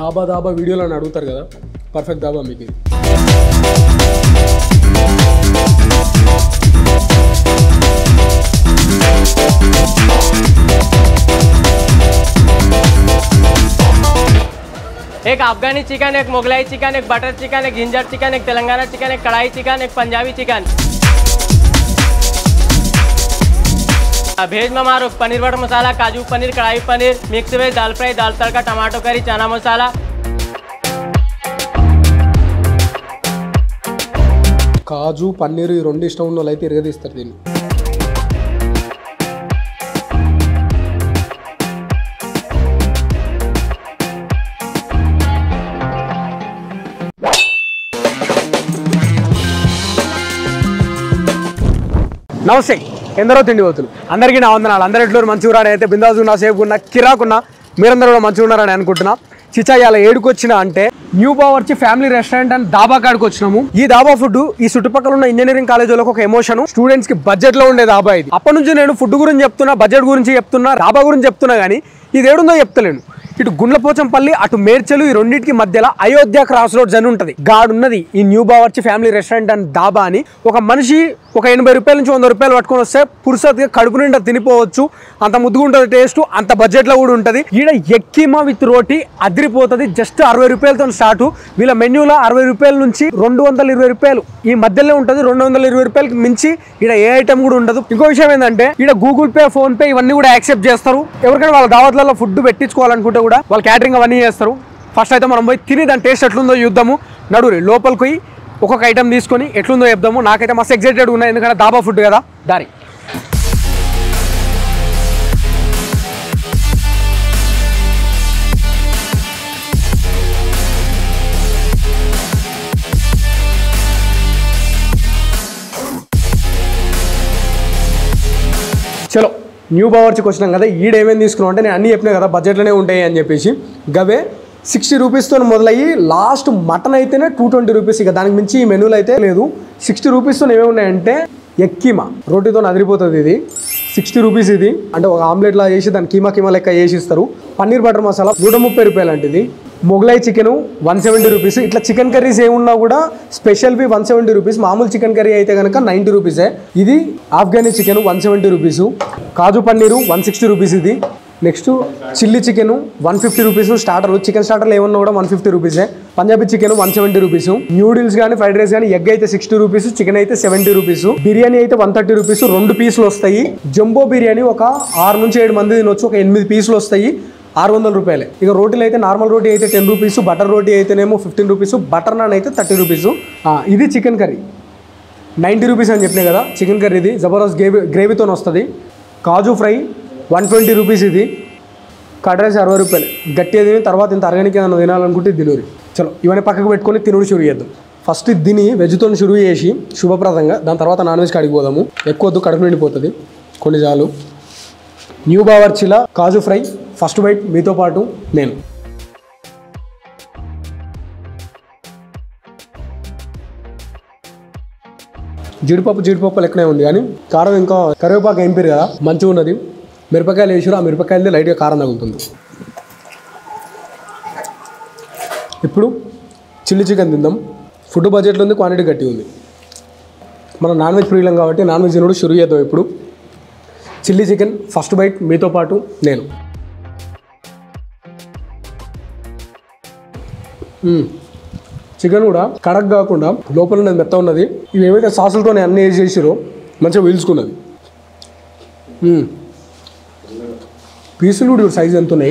దాబా దాబా వీడియోలో అని అడుగుతారు కదా పర్ఫెక్ట్ దాబా మీకు ఇది एक अफगानी चिकन एक मुगलाई चिकन एक बटर चिकन एक जिंजर चिकन एक तेलंगाना चिकन एक कढ़ाई चिकन एक पंजाबी चिकन भेज में हमारा पनीर बटर मसाला kaju paneer kadai paneer mix veg dal fry dal tadka tomato curry chana मसाला కాజు పన్నీరు ఈ రెండు ఇష్టం ఉన్న వాళ్ళు అయితే ఇరగదీస్తారు దీన్ని నమస్తే ఎందరో తిండి పోతులు అందరికీ నా వందనాలు అందరి ఎట్లు మంచిగా ఉన్నారని అయితే బిందాసు ఉన్నా సేపు ఉన్నా కిరాకున్నా మీరందరూ కూడా మంచిగా ఉన్నారని అనుకుంటున్నా చిచ్చా ఇలా ఏడుకొచ్చిన అంటే new Bawarchi family restaurant and dhaba కాడికి వచ్చినాము ఈ దాబా ఫుడ్ ఈ చుట్టుపక్కల ఉన్న ఇంజనీరింగ్ కాలేజీలకు ఒక ఎమోషన్ స్టూడెంట్స్ కి బడ్జెట్ లో ఉండే దాబా ఇది అప్పటి నుంచి నేను ఫుడ్ గురించి చెప్తున్నా బడ్జెట్ గురించి చెప్తున్నా దాబా గురించి చెప్తున్నా కానీ ఇది ఏడుందో చెప్తలేను ఇటు గుండ్లపోచంపల్లి అటు మేడ్చలు ఈ రెండింటికి మధ్యలో అయోధ్య క్రాస్ రోడ్స్ అని ఉంటది గాడున్నది ఈ new Bawarchi family restaurant and dhaba అని ఒక మనిషి ఒక ఎనభై రూపాయల నుంచి వంద రూపాయలు పట్టుకొని వస్తే పురుసత్గా కడుపు నిండా తినిపోవచ్చు అంత ముద్దుగా ఉంటుంది టేస్ట్ అంత బడ్జెట్ లో కూడా ఉంటది ఈడ ఎక్కిమా విత్ రోటీ అదిరిపోతుంది జస్ట్ అరవై రూపాయలతో స్టార్ట్ వీళ్ళ మెన్యూలో అరవై రూపాయల నుంచి రెండు వందల ఇరవై రూపాయలు ఈ మధ్యలో ఉంటుంది రెండు వందల ఇరవై రూపాయలకి మించి ఈడ ఏ ఐటమ్ కూడా ఉండదు ఇంకో విషయం ఏంటంటే ఈడ గూగుల్ పే ఫోన్ పే ఇవన్నీ కూడా యాక్సెప్ట్ చేస్తారు ఎవరికైనా వాళ్ళ దావత్లలో ఫుడ్ పెట్టించుకోవాలనుకుంటే కూడా వాళ్ళు క్యాటరింగ్ అవన్నీ చేస్తారు ఫస్ట్ అయితే మనం పోయి తిని దాని టేస్ట్ ఎట్లుందో చూద్దాము నడురి లోపలికి పోయి ఒక్కొక్క ఐటమ్ తీసుకొని ఎట్లుందో చెప్దాము నాకైతే మస్తు ఎగ్జైటెడ్ ఉన్నాయి ఎందుకంటే దాబా ఫుడ్ కదా దారి చలో న్యూ బావర్చికి వచ్చినాం కదా ఈడ ఏమేమి తీసుకున్నాం అంటే నేను అన్నీ చెప్పినా కదా బడ్జెట్లోనే ఉంటాయి అని చెప్పేసి గవే సిక్స్టీ రూపీస్తో మొదలయ్యి లాస్ట్ మటన్ అయితేనే టూ ట్వంటీ రూపీస్ ఇక దానికి మించి ఈ మెనూలు అయితే లేదు సిక్స్టీ రూపీస్తో ఏమేమి ఉన్నాయంటే ఎక్కీమా రోటీతో అదిరిపోతుంది ఇది సిక్స్టీ రూపీస్ ఇది అంటే ఒక ఆమ్లెట్ లా చేసి దాన్ని కీమా కీమా లెక్క చేసి ఇస్తారు పన్నీర్ బటర్ మసాలా నూట ముప్పై రూపాయలు అంటే ఇది Mughlai chicken one seventy rupees ఇట్లా చికెన్ కర్రీస్ ఏమున్నా కూడా స్పెషల్వి వన్ సెవెంటీ రూపీస్ మామూలు చికెన్ కర్రీ అయితే కనుక నైంటీ రూపీసే ఇది Afghani chicken one seventy rupees kaju paneer one sixty rupees ఇది next chilli chicken one fifty rupees starter chicken స్టార్టర్లు ఏమన్నా కూడా వన్ ఫిఫ్టీ రూపీసే Punjabi chicken one seventy rupees noodles కానీ ఫ్రైడ్ రైస్ కానీ ఎగ్ అయితే సిక్స్టీ రూపీస్ చికెన్ అయితే సెవెంటీ రూపీస్ బిర్యానీ అయితే వన్ థర్టీ రూపీస్ రెండు పీసులు వస్తాయి జంబో బిర్యానీ ఒక ఆరు నుంచి ఏడు మంది తినొచ్చు ఒక ఎనిమిది పీసులు వస్తాయి ఆరు వందల రూపాయలే ఇక రోటీలు అయితే నార్మల్ రోటీ అయితే టెన్ రూపీస్ బటర్ రోటీ అయితేనేమో ఫిఫ్టీన్ రూపీస్ బటర్ నాన్ అయితే థర్టీ రూపీస్ ఇది చికెన్ కర్రీ నైంటీ రూపీస్ అని చెప్పినా కదా చికెన్ కర్రీ ఇది జబర్దస్త్ గ్రేవీ గ్రేవీతో వస్తుంది kaju fry one twenty rupees ఇది కర్డ్ రైస్ అరవై రూపాయలు గట్టిగా తిని తర్వాత ఇంత ఆర్గానిక్ ఏదైనా తినాలనుకుంటే తినూరి చలో ఇవన్నీ పక్కకు పెట్టుకొని తినుడు షురు చేద్దాం ఫస్ట్ దీన్ని వెజ్తో షురు చేసి శుభప్రదంగా దాని తర్వాత నాన్ వెజ్ కాడికి పోదాము ఎక్కువ వద్దు కడుపు నిండిపోతుంది కొన్ని చాలు న్యూ బావర్చిలా కాజు ఫ్రై ఫస్ట్ బైట్ మీతో పాటు నేను జీడిపప్పు జీడిపప్పు లెక్కనే ఉంది కానీ కారం ఇంకా కరివేపాకు ఎంపిరు కదా మంచిగా ఉన్నది మిరపకాయలు వేసారు ఆ మిరపకాయలది లైట్గా కారం తగులుతుంది ఇప్పుడు చిల్లీ చికెన్ తిందాం ఫుడ్ బడ్జెట్లో ఉంది క్వాంటిటీ గట్టి ఉంది మనం నాన్ వెజ్ ప్రియులం కాబట్టి నాన్ వెజ్ తినడు షురు చేద్దాం ఇప్పుడు చిల్లీ చికెన్ ఫస్ట్ బైట్ మీతో పాటు నేను మ్మ్. చికెన్ కూడా కడక్ కాకుండా లోపల ఉన్నది మెత్త ఉన్నది ఇవి ఏవైతే సాసులతో అన్ని వేసి చేసిరో మంచిగా పీల్చుకున్నది మ్మ్. పీసులు కూడా సైజ్ ఎంత ఉన్నాయి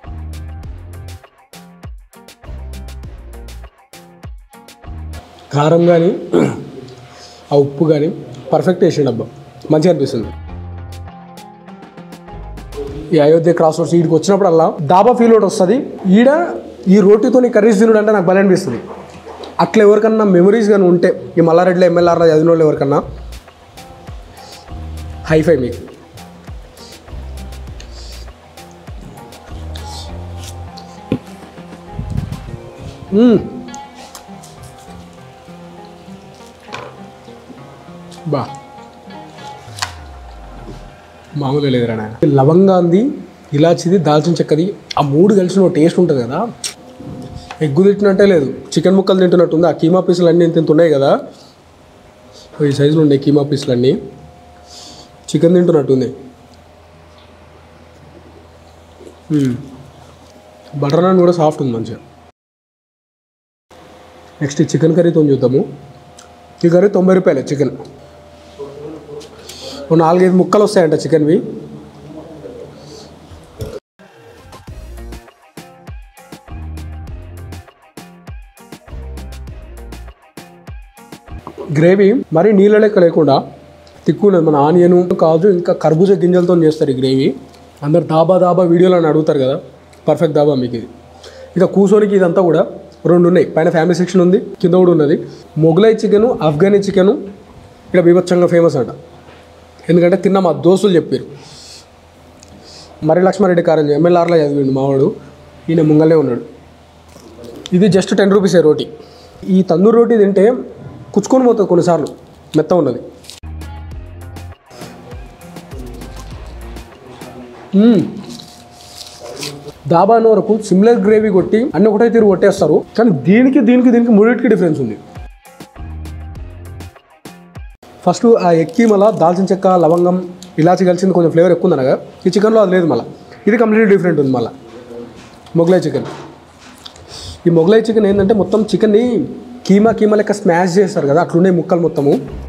కారం కానీ ఆ ఉప్పు కానీ పర్ఫెక్ట్ వేసిండు అబ్బా మంచిగా అనిపిస్తుంది ఈ అయోధ్య క్రాస్ రోడ్స్ ఈడికి వచ్చినప్పుడల్లా దాబా ఫీల్ ఒకటి వస్తుంది ఈడ ఈ రోటీతో కర్రీస్ తినడం అంటే నాకు భలే అనిపిస్తుంది అట్లా ఎవరికన్నా మెమరీస్ కానీ ఉంటే ఈ మల్లారెడ్డిలో ఎమ్మెల్యేలో చదివిన వాళ్ళు ఎవరికన్నా హైఫై మీకు మ్మ్. బా మామూలుగా లేదురా నాయన లవంగాంది ఇలాచిది దాల్చిన చెక్కది ఆ మూడు కలిసిన ఒక టేస్ట్ ఉంటుంది కదా ఎగ్గు తింటున్నట్టే లేదు చికెన్ ముక్కలు తింటున్నట్టుంది ఆ కీమా పీసులు అన్నీ ఇంత ఇంత ఉన్నాయి కదా ఈ సైజులో ఉన్నాయి కీమా పీసులు అన్నీ చికెన్ తింటున్నట్టుంది మ్మ్. బటర్ నాన్ కూడా సాఫ్ట్ ఉంది మంచిగా నెక్స్ట్ ఈ చికెన్ కర్రీతో చూద్దాము ఈ కర్రీ తొంభై రూపాయలే చికెన్ ఓ నాలుగైదు ముక్కలు వస్తాయంట చికెన్వి గ్రేవీ మరీ నీళ్ళ లెక్క లేకుండా తిక్కున్నది మన ఆనియన్ కాజు ఇంకా కర్బూజ గింజలతో చేస్తారు ఈ గ్రేవీ అందరు దాబా దాబా వీడియోలో అని అడుగుతారు కదా పర్ఫెక్ట్ దాబా మీకు ఇది ఇక కూసోనికి ఇదంతా కూడా రెండు ఉన్నాయి పైన ఫ్యామిలీ సెక్షన్ ఉంది కింద కూడా ఉన్నది మొగలై చికెను ఆఫ్ఘనీ చికెను ఇక్కడ బీభత్సంగా ఫేమస్ అంట ఎందుకంటే తిన్న మా దోస్తులు చెప్పారు మరి లక్ష్మారెడ్డి కారం ఎమ్మెల్యేఆర్లో చదివిండు మావాడు ఈయన ముంగల్నే ఉన్నాడు ఇది జస్ట్ టెన్ రూపీసే రోటీ ఈ తందూరు రోటీ తింటే కుచ్చుకొని పోతుంది కొన్నిసార్లు మెత్త ఉన్నది మ్మ్. దాబా అనే వరకు సిమిలర్ గ్రేవీ కొట్టి అన్ని ఒకటే తీరు కొట్టేస్తారు కానీ దీనికి దీనికి దీనికి మూడింటికి డిఫరెన్స్ ఉంది ఫస్ట్ ఆ ఎక్కి మళ్ళీ దాల్చిన చెక్క లవంగం ఇలాచి కలిసింది కొంచెం ఫ్లేవర్ ఎక్కువ ఉంది అనగా ఈ చికెన్లో అది లేదు మళ్ళీ ఇది కంప్లీట్లీ డిఫరెంట్ ఉంది మళ్ళీ మొగలై చికెన్ ఈ మొగలై చికెన్ ఏంటంటే మొత్తం చికెన్ని కీమా కీమా లెక్క స్మాష్ చేస్తారు కదా అట్లుండే ముక్కలు మొత్తము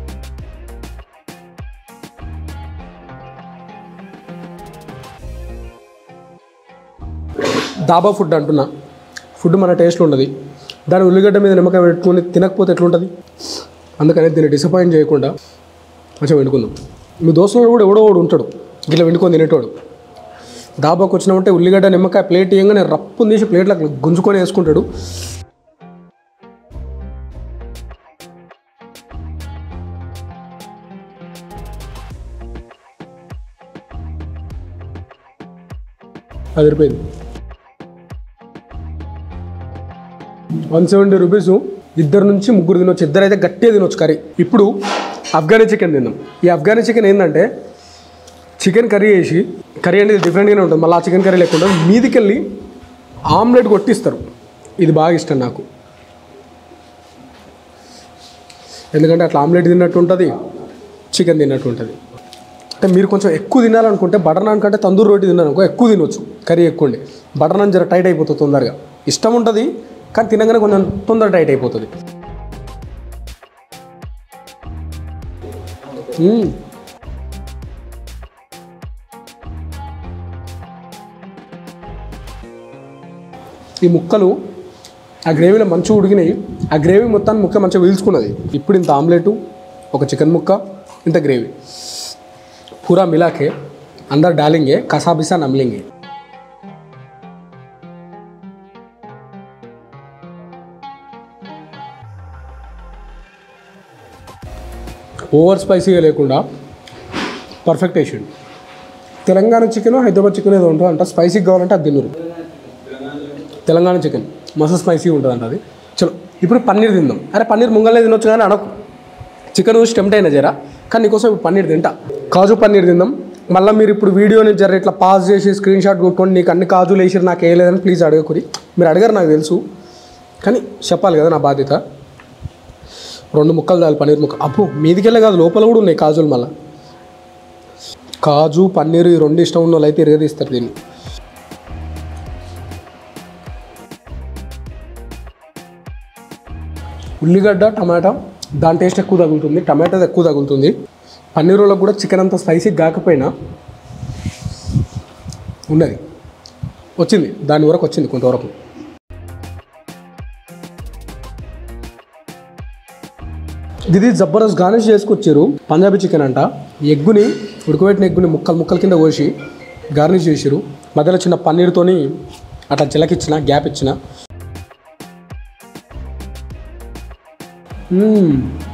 దాబా ఫుడ్ అంటున్నా ఫుడ్ మన టేస్ట్లో ఉండదు దాని ఉల్లిగడ్డ మీద నిమ్మకాయ పెట్టుకొని తినకపోతే ఎట్లుంటుంది అందుకని దీన్ని డిసప్పాయింట్ చేయకుండా మంచిగా వండుకుందాం మీ దోస్తులు కూడా ఎవడో వాడు ఉంటాడు ఇట్లా వండుకొని తినేటోడు దాబాకు వచ్చినామంటే ఉల్లిగడ్డ నిమ్మకాయ ప్లేట్ ఇవ్వగానే రప్పు తీసి ప్లేట్లో గుంజుకొని వేసుకుంటాడు అది సరిపోయింది వన్ సెవెంటీ రూపీస్ ఇద్దరు నుంచి ముగ్గురు తినొచ్చు ఇద్దరు అయితే గట్టిగా తినొచ్చు కర్రీ ఇప్పుడు ఆఫ్ఘనీ చికెన్ తిందాం ఈ ఆఫ్ఘనీ చికెన్ ఏంటంటే చికెన్ కర్రీ వేసి కర్రీ అనేది డిఫరెంట్గానే ఉంటుంది మళ్ళీ ఆ చికెన్ కర్రీ లేకుండా మీదికెళ్ళి ఆమ్లెట్ కొట్టిస్తారు ఇది బాగా ఇష్టం నాకు ఎందుకంటే అట్లా ఆమ్లెట్ తిన్నట్టు ఉంటుంది చికెన్ తిన్నట్టు ఉంటుంది అంటే మీరు కొంచెం ఎక్కువ తినాలనుకుంటే బటర్ నాన్ కంటే తందూరు రోటీ తిన్నారనుకో ఎక్కువ తినొచ్చు కర్రీ ఎక్కువ ఉండి బటర్ నాన్ జర టైట్ అయిపోతుంది తొందరగా ఇష్టం ఉంటుంది కానీ తినగానే కొంచెం తొందర టైట్ అయిపోతుంది మ్మ్. ఈ ముక్కలు ఆ గ్రేవీలో మంచిగా ఉడికినాయి ఆ గ్రేవీ మొత్తాన్ని ముక్క మంచిగా పీల్చుకున్నది ఇప్పుడు ఇంత ఆమ్లెటు ఒక చికెన్ ముక్క ఇంత గ్రేవీ పూరా మిలాకే అందరు డాలింగే కసాబిసా నమ్లింగే ఓవర్ స్పైసీగా లేకుండా పర్ఫెక్ట్ వేసిండు తెలంగాణ చికెన్ హైదరాబాద్ చికెన్ ఏదో ఉంటుంది అంట స్పైసీ కావాలంటే అది తిన్నరు తెలంగాణ చికెన్ మస్తు స్పైసీ ఉంటుంది అంట అది చలో ఇప్పుడు పన్నీర్ తిందాం అరే పన్నీర్ ముంగలే తినొచ్చు కానీ అనకు చికెన్ చూసి టెంప్ట్ అయినా జరా కానీ నీకోసం ఇప్పుడు పన్నీర్ తింటా కాజు పన్నీర్ తిందాం మళ్ళీ మీరు ఇప్పుడు వీడియోని జర ఇట్లా పాజ్ చేసి స్క్రీన్ షాట్ కొట్టుకొని నీకు అన్ని కాజులు వేసిరు నాకు వేయలేదని ప్లీజ్ అడగకురి మీరు అడగారు నాకు తెలుసు కానీ చెప్పాలి కదా నా బాధ్యత రెండు ముక్కలు చాలు పన్నీర్ ముక్క అప్పు మీదికెళ్ళే కాదు లోపల కూడా ఉన్నాయి కాజులు మళ్ళీ కాజు పన్నీరు ఈ రెండు ఇష్టం ఉన్న వాళ్ళు అయితే ఇరగదీస్తారు దీన్ని ఉల్లిగడ్డ టమాటా దాని టేస్ట్ ఎక్కువ తగులుతుంది టమాటా ఎక్కువ తగులుతుంది పన్నీరులో కూడా చికెన్ అంత స్పైసీ కాకపోయినా ఉన్నది వచ్చింది దాని వరకు వచ్చింది కొంతవరకు ఇది జబర్దస్త్ గార్నిష్ చేసుకొచ్చారు పంజాబీ చికెన్ అంట ఎగ్గుని ఉడకబెట్టిన ఎగ్గుని ముక్కలు ముక్కల కింద కోసి గార్నిష్ చేసారు మధ్యలో చిన్న పన్నీర్తోని అట్లా చిలకిచ్చిన గ్యాప్ ఇచ్చిన మ్మ్.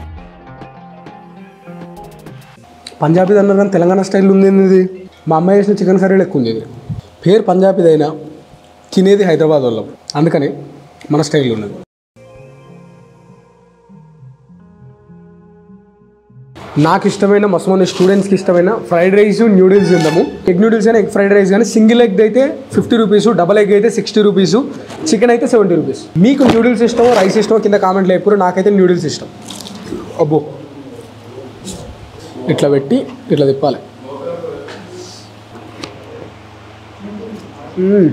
పంజాబీది అన్నారు కానీ తెలంగాణ స్టైల్ ఉంది ఏంది ఇది మా అమ్మాయి చేసిన చికెన్ కర్రీలు ఎక్కువ ఉంది ఇది పేరు పంజాబీది అయినా తినేది హైదరాబాద్ వాళ్ళం అందుకని మన స్టైల్ ఉన్నది నాకు ఇష్టమైన మస్తు మంది స్టూడెంట్స్కి ఇష్టమైన ఫ్రైడ్ రైస్ న్యూడిల్స్ తిందాము ఎగ్ న్యూడిల్స్ కానీ ఎగ్ ఫ్రైడ్ రైస్ కానీ సింగిల్ ఎగ్ అయితే ఫిఫ్టీ రూపీస్ డబల్ ఎగ్ అయితే సిక్స్టీ రూపీస్ చికెన్ అయితే సెవెంటీ రూపీస్ మీకు న్యూడిల్స్ ఇష్టమో రైస్ ఇష్టమో కింద కామెంట్లో ఎప్పుడు నాకైతే న్యూడిల్స్ ఇష్టం అబ్బో ఇట్లా పెట్టి ఇట్లా తిప్పాలి మ్మ్.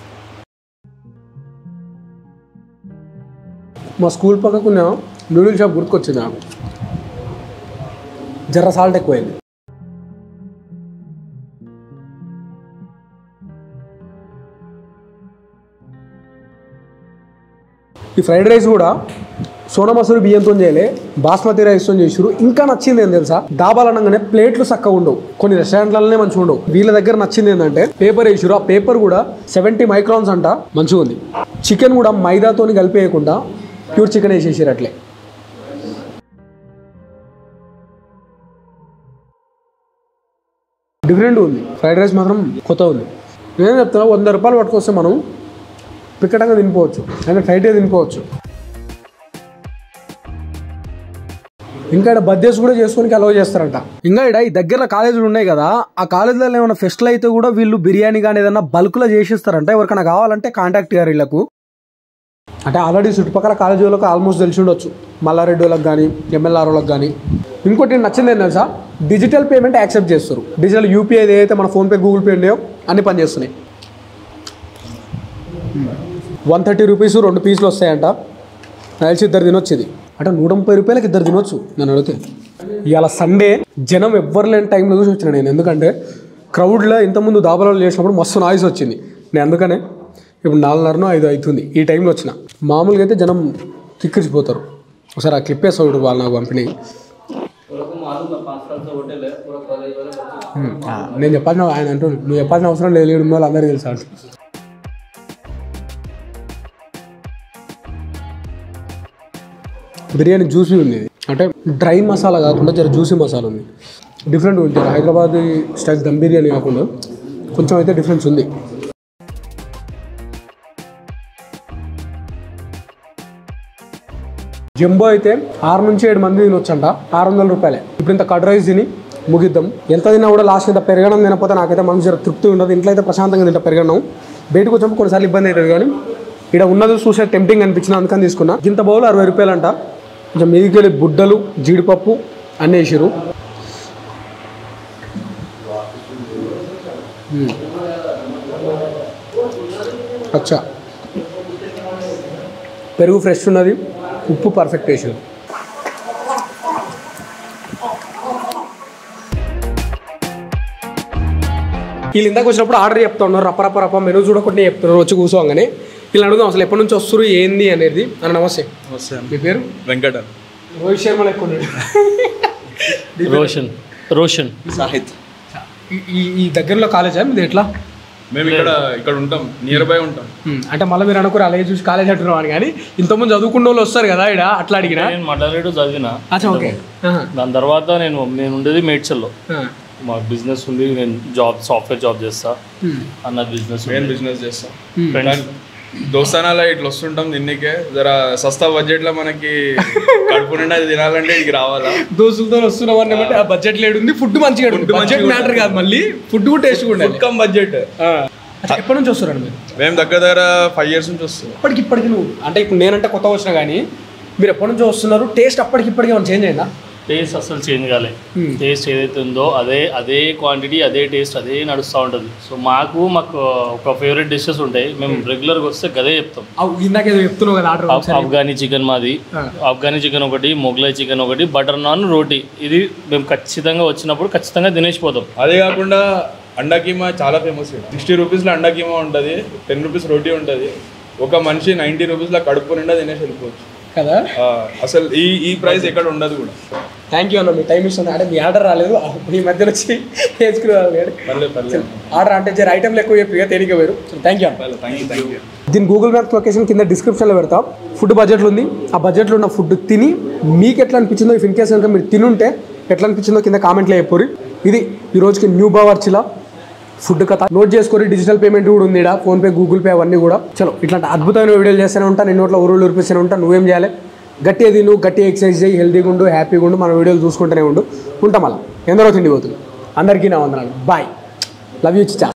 మా స్కూల్ పక్కకున్న నూడిల్ షాప్ గుర్తుకొచ్చింది నాకు జర్ర సాల్ట్ ఎక్కువైంది ఈ ఫ్రైడ్ రైస్ కూడా సోనా మసూరి బియ్యంతో చేయలే బాస్మతి రైస్తో చేసారు ఇంకా నచ్చింది ఏం తెలుసా డాబాలు అనగానే ప్లేట్లు చక్కగా ఉండవు కొన్ని రెస్టారెంట్లలోనే మంచిగా ఉండవు వీళ్ళ దగ్గర నచ్చింది ఏంటంటే పేపర్ వేసారు ఆ పేపర్ కూడా సెవెంటీ మైక్రాన్స్ అంట మంచిగా ఉంది చికెన్ కూడా మైదాతోని కలిపేయకుండా ప్యూర్ చికెన్ వేసేసారు అట్లే డిఫరెంట్ ఉంది ఫ్రైడ్ రైస్ మాత్రం కొత్త ఉంది నేను చెప్తున్నా వంద రూపాయలు పట్టుకొస్తే మనం పిక్కటంగా తినిపోవచ్చు అంటే టైట్గా తినిపోవచ్చు ఇంకా ఇక్కడ బర్త్డేస్ కూడా చేసుకొని అలవ్ చేస్తారంట ఇంకా ఇక్కడ ఈ దగ్గర కాలేజీలు ఉన్నాయి కదా ఆ కాలేజీలో ఏమైనా ఫెస్ట్లు అయితే కూడా వీళ్ళు బిర్యానీ కానీ ఏదైనా బల్క్లో చేసిస్తారంట ఎవరికైనా కావాలంటే కాంటాక్ట్ గారు వీళ్ళకు అంటే ఆల్రెడీ చుట్టుపక్కల కాలేజీ వాళ్ళకి ఆల్మోస్ట్ తెలిసి ఉండొచ్చు మల్లారెడ్డి వాళ్ళకి కానీ ఎంఎల్ఆర్ వాళ్ళకి కానీ ఇంకోటి నచ్చింది ఏంటంటే సార్ డిజిటల్ పేమెంట్ యాక్సెప్ట్ చేస్తారు డిజిటల్ యూపీఐ ఏదైతే మన ఫోన్పే గూగుల్ పే ఉన్నాయో అన్ని పనిచేస్తున్నాయి వన్ థర్టీ రూపీస్ రెండు పీసులు వస్తాయంట నలిసి ఇద్దరు తినొచ్చు ఇది అంటే నూట ముప్పై రూపాయలకి ఇద్దరు తినొచ్చు నేను అడిగితే ఇవాళ సండే జనం ఎవ్వరు లేని టైంలో చూసి వచ్చిన నేను ఎందుకంటే క్రౌడ్లో ఇంతకుముందు దాబాలలో చేసినప్పుడు మస్తు నాయిస్ వచ్చింది నేను అందుకనే ఇప్పుడు నాలుగున్నరనో ఐదు అవుతుంది ఈ టైంలో వచ్చిన మామూలుగా అయితే జనం కిక్కిరిచిపోతారు ఒకసారి ఆ క్లిప్ వేస్తా చూడు వాళ్ళు నాకు పంపిణీ ఉమ్, ఆ, నేను చెప్పాల్సిన ఆయన అంటూ నువ్వు చెప్పాల్సిన అవసరం లేదు లేడు వాళ్ళు అందరికీ తెలుసా అంటు బిర్యానీ జ్యూసీ ఉంది ఇది. అంటే డ్రై మసాలా కాకుండా జర జ్యూసీ మసాలా ఉంది డిఫరెంట్ ఉంది జర హైదరాబాద్ స్టైల్ దమ్ బిర్యానీ కాకుండా కొంచెం అయితే డిఫరెన్స్ ఉంది జంబో అయితే ఆరు నుంచి ఏడు మంది తినొచ్చంట ఆరు వందల రూపాయలే ఇప్పుడు ఇంత కడ్ రైస్ తిని ముగిద్దాం ఎంత తిన్నా కూడా లాస్ట్ ఇంత పెరగడం తినకపోతే నాకైతే మనసు జర తృప్తి ఉండదు ఇంట్లో అయితే ప్రశాంతంగా తింటా పెరగడం బయటకు వచ్చినప్పుడు కొన్నిసార్లు ఇబ్బంది అవుతుంది కానీ ఇక్కడ ఉన్నది చూసే టెంప్టింగ్ అనిపించిన అందుకని తీసుకున్నా ఇంత బౌల్ అరవై రూపాయలు అంట కొంచెం మీదికి వెళ్ళి బుడ్డలు జీడిపప్పు అన్నీ వేసారు అచ్చా పెరుగు ఫ్రెష్ ఉన్నది ఉప్పు పర్ఫెక్ట్ వేసారు వీళ్ళు ఇందాక వచ్చినప్పుడు ఆర్డర్ చెప్తా ఉన్నారు రప్ప రప్ప రప్ప మెనూ చూడకుండా చెప్తున్నారు వచ్చి కూర్చోగానే వీళ్ళు అడుగుదాం అసలు ఎప్పటి నుంచి వస్తారు ఏంది అనేది అన్న నమస్తే మీ పేరు వెంకట రోహిత్ శర్మ లెక్క ఉన్నాడు రోషన్ రోషన్ సాహిత్ ఈ- ఈ ఈ దగ్గరలో కాలేజా మీది ఎట్లా మేము ఇక్కడ ఇక్కడ ఉంటాం నియర్ బై ఉంటాం ఉమ్, అంటే మళ్ళీ మీరు అనుకోరు అలాగే చూసి కాలేజ్ అంటున్నాం అని కానీ ఇంతకుముందు చదువుకున్న వాళ్ళు వస్తారు కదా ఇక్కడ అట్లా అడిగినా నేను మల్లారెడ్డి చదివిన అచ్చా ఓకే ఆహా, దాని తర్వాత నేను నేను ఉండేది మేడ్చల్లో ఆ, మా బిజినెస్ ఉంది నేను జాబ్ సాఫ్ట్వేర్ జాబ్ చేస్తా ఉమ్, అన్న బిజినెస్ మెయిన్ బిజినెస్ చేస్తాం ఉమ్. కానీ దోస్తానాల ఇట్లా వస్తుంటాం తిన్నికే జర సస్తా బడ్జెట్ లో మనకి కడుపు నిండా తినాలంటే ఇక రావాలా దోస్తులతో వస్తున్నాం అని బట్టి ఆ బడ్జెట్ లేడు ఉంది ఫుడ్ మంచిగా Food బడ్జెట్ మంచిగా మ్యాటర్ కాదు మళ్ళీ ఫుడ్ కూడా టేస్ట్ కూడా ఉండాలి ఫుడ్ కమ్ బడ్జెట్ ఆ, అచ్చా, ఎప్పటి నుంచి వస్తారండి మీరు మేము దగ్గర దగ్గర ఫైవ్ ఇయర్స్ నుంచి వస్తాం ఇప్పటికి ఇప్పటికి నువ్వు అంటే ఇప్పుడు నేనంటే కొత్త వచ్చినా కానీ మీరు ఎప్పటి నుంచి వస్తున్నారు టేస్ట్ అప్పటికి ఇప్పటికి ఏమైనా చేంజ్ అయిందా టేస్ట్ అసలు చేంజ్ కాలే Hmm. టేస్ట్ ఏదైతే ఉందో అదే అదే క్వాంటిటీ అదే టేస్ట్ అదే నడుస్తూ ఉంటుంది సో మాకు మాకు ఒక ఫేవరెట్ డిషెస్ ఉంటాయి మేము రెగ్యులర్గా వస్తే గదే చెప్తాం అవు, ఇందాక ఏదో చెప్తున్నావు కదా ఆర్డర్ ఆఫ్- ఆఫ్ఘనీ చికెన్ మాది ఆ. ఆఫ్ఘనీ చికెన్ ఒకటి మొగలై చికెన్ ఒకటి బటర్ నాన్ రోటీ ఇది మేము ఖచ్చితంగా వచ్చినప్పుడు ఖచ్చితంగా తినేసిపోతాం అదే కాకుండా అండా కీమా చాలా ఫేమస్ సిక్స్టీ రూపీస్లో అండా కీమా ఉంటుంది టెన్ రూపీస్ రోటీ ఉంటుంది ఒక మనిషి నైంటీ రూపీస్లో కడుపు నిండా తినేసి వెళ్ళిపోవచ్చు కదా ఆ, అసలు ఈ ఈ ప్రైస్ ఎక్కడ ఉండదు కూడా థ్యాంక్ యూ అన్న మీ టైం ఇస్తుంది అంటే మీ ఆర్డర్ రాలేదు మీ మధ్యలో వచ్చి వేసుకుని పర్లేదు పర్లేదు ఆర్డర్ అంటే జర ఐటమ్లు ఎక్కువ చెప్పి తేలిక వేరు థ్యాంక్ యూ అన్న పర్లేదు థ్యాంక్ యూ థ్యాంక్ యూ దీని గూగుల్ మ్యాప్స్ లొకేషన్ కింద డిస్క్రిప్షన్లో పెడతాం ఫుడ్ బడ్జెట్లో ఉంది ఆ బడ్జెట్లో ఉన్న ఫుడ్ తిని మీకు ఎట్లా అనిపించిందో ఇఫ్ ఇన్ కేస్ కనుక మీరు తినుంటే ఎట్లా అనిపించిందో కింద కామెంట్లో చెప్పరు ఇది ఈ రోజుకి న్యూ బావర్చిలా ఫుడ్ కథ నోట్ చేసుకొని డిజిటల్ పేమెంట్ కూడా ఉంది ఇక్కడ ఫోన్పే గూగుల్ పే అవన్నీ కూడా చలో ఇట్లాంటి అద్భుతమైన వీడియోలు చేస్తూనే ఉంటా నేను నోట్లో ఊరులు ఉరిపిస్తూనే ఉంటా నువ్వేం చేయాలి గట్టిగా తిను గట్టిగా ఎక్సర్సైజ్ చేయి హెల్తీగా ఉండు హ్యాపీగా ఉండు మన వీడియోలు చూసుకుంటూనే ఉండు ఉంటాం అలా ఎందరో తిండి పోతుంది అందరికీ నా వందనాలు బాయ్ లవ్ యూ చిచ్చా